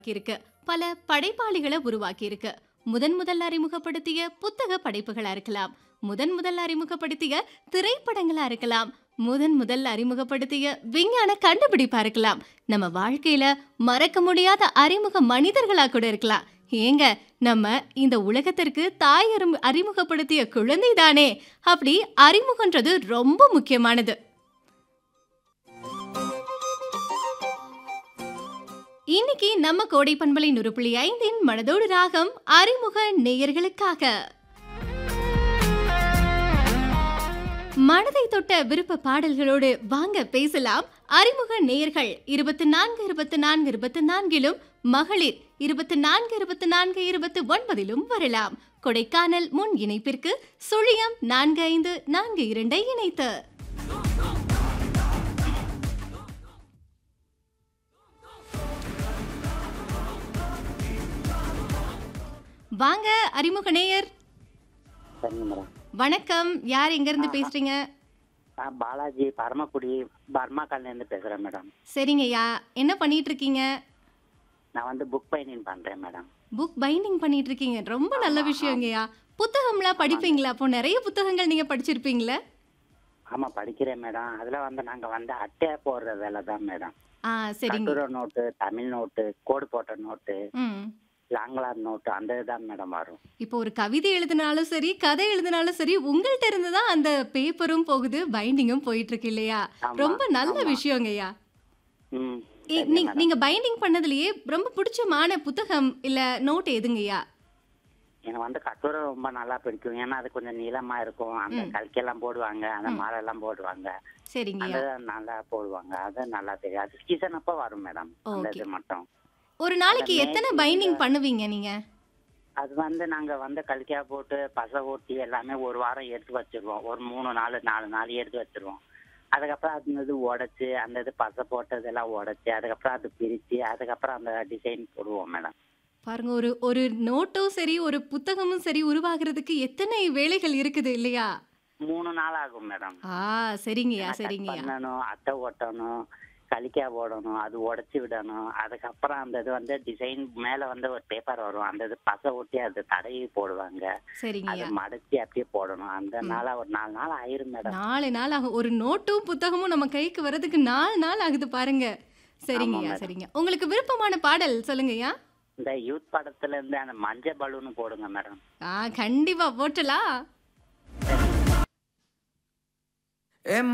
இருக்கு பல படைப்பாளிகளை உருவாக்கி இருக்கு முதன் முதல்ல அறிமுகப்படுத்திய புத்தக படைப்புகளா இருக்கலாம் முதன் முதல்ல அறிமுகப்படுத்திய திரைப்படங்களா இருக்கலாம் முதன் முதல்ல அறிமுகப்படுத்திய விஞ்ஞான கண்டுபிடிப்பா இருக்கலாம் நம்ம வாழ்க்கையில மறக்க முடியாத அறிமுக மனிதர்களா கூட இருக்கலாம் ஏங்க நம்ம இந்த உலகத்திற்கு தாய் அறிமு அறிமுகப்படுத்திய குழந்தை தானே அப்படி அறிமுகன்றது ரொம்ப முக்கியமானது இன்னைக்கு நம்ம கோடை பண்பலை நுறுப்புள்ளி ஐந்தின் மனதோடு ராகம் அறிமுக நேயர்களுக்காக மனதை தொட்ட விருப்ப பாடல்களோடு வாங்க பேசலாம் அறிமுக நேயர்கள் இருபத்தி நான்கு இருபத்தி நான்கு இருபத்தி நான்கிலும் மகளிர் இருபத்தி நான்கு இருபத்தி நான்கு இருபத்தி ஒன்பதிலும் வரலாம் கொடைக்கானல் முன் இணைப்பிற்கு சுழியம் நான்கு ஐந்து நான்கு இரண்டை இணைத்து வாங்க அறிமுக நேயர் சரிங்க மேடம் வணக்கம் யார் எங்க இருந்து பேசுறீங்க நான் பாலாஜி பரமக்குடி பர்மா காலனிலேருந்து பேசுகிறேன் மேடம் சரிங்கய்யா என்ன பண்ணிட்டு இருக்கீங்க நான் வந்து புக் பைனிங் பண்ணுறேன் மேடம் புக் பைண்டிங் பண்ணிட்டு இருக்கீங்க ரொம்ப நல்ல விஷயங்கய்யா புத்தகம்லாம் படிப்பீங்களா அப்போ நிறைய புத்தகங்கள் நீங்க படிச்சிருப்பீங்களா ஆமாம் படிக்கிறேன் மேடம் அதில் வந்து நாங்கள் வந்து அட்டையா போடுற வேலை தான் மேடம் ஆ சரிங்க கட்டுரை நோட்டு தமிழ் நோட்டு கோடு போட்ட நோட்டு ம் லாங்லார் நோட்டு அந்த இதுதான் மேடம் வரும் இப்போ ஒரு கவிதை எழுதினாலும் சரி கதை எழுதினாலும் சரி உங்கள்ட்ட இருந்து தான் அந்த பேப்பரும் போகுது பைண்டிங்கும் போயிட்டு இருக்கு இல்லையா ஆமா, ரொம்ப நல்ல ஆமா. விஷயங்கய்யா ம் ஏ, சரி நீ- மேடம். நீங்க பைண்டிங் பண்ணதுலயே ரொம்ப பிடிச்சமான புத்தகம் இல்ல நோட் எதுங்கய்யா எனக்கு வந்து கட்டுரை ரொம்ப நல்லா பிடிக்கும் ஏன்னா அது கொஞ்சம் நீளமா இருக்கும் அந்த கல்கெல்லாம் போடுவாங்க அந்த மாலை எல்லாம் போடுவாங்க அந்த சரிங்கய்யா நல்லா போடுவாங்க அது நல்லா தெரியும் அது சீசன் அப்போ வரும் மேடம் அந்த Okay. இது மட்டும் ஒரு நாளைக்கு அந்த எத்தனை மேஜையில- பைண்டிங் பண்ணுவீங்க நீங்க அது வந்து நாங்க வந்து கலிக்கா போட்டு பசை ஓட்டி எல்லாமே ஒரு வாரம் எடுத்து வச்சிருவோம் ஒரு மூணு நாலு நாலு நாள் எடுத்து வச்சிருவோம் அதுக்கப்புறம் அது இது உடைச்சு அந்த இது பசை போட்டதெல்லாம் உடைச்சு அதுக்கப்புறம் அது பிரிச்சு அதுக்கப்புறம் அந்த டிசைன் போடுவோம் மேடம் பாருங்க ஒரு ஒரு நோட்டும் சரி ஒரு புத்தகமும் சரி உருவாகிறதுக்கு எத்தனை வேலைகள் இருக்குது இல்லையா மூணு நாள் ஆகும் மேடம் ஆ சரிங்கய்யா ஏன்னா cut சரிங்கய்யா பண்ணணும் அட்டை ஓட்டணும் கலிக்கா போடணும் அது உடைச்சு விடணும் அதுக்கப்புறம் அந்த இது வந்து டிசைன் மேல வந்து ஒரு பேப்பர் வரும் அந்த இது பசை ஒட்டி அது தடவி போடுவாங்க அதை சரிங்கய்யா மடிச்சு அப்படியே போடணும் அந்த நாளா ஒரு நாலு நாள் ஆயிரும் மேடம் நாலு நாள் ஆகும் ஒரு நோட்டும் புத்தகமும் நம்ம கைக்கு வர்றதுக்கு நாலு நாள் ஆகுது பாருங்க சரிங்கய்யா madam. சரிங்க உங்களுக்கு விருப்பமான பாடல் சொல்லுங்கய்யா இந்த யூத் படத்துல இருந்து அந்த மஞ்சள் பலூன் போடுங்க மேடம் ஆ கண்டிப்பா போட்டலாம் ஏ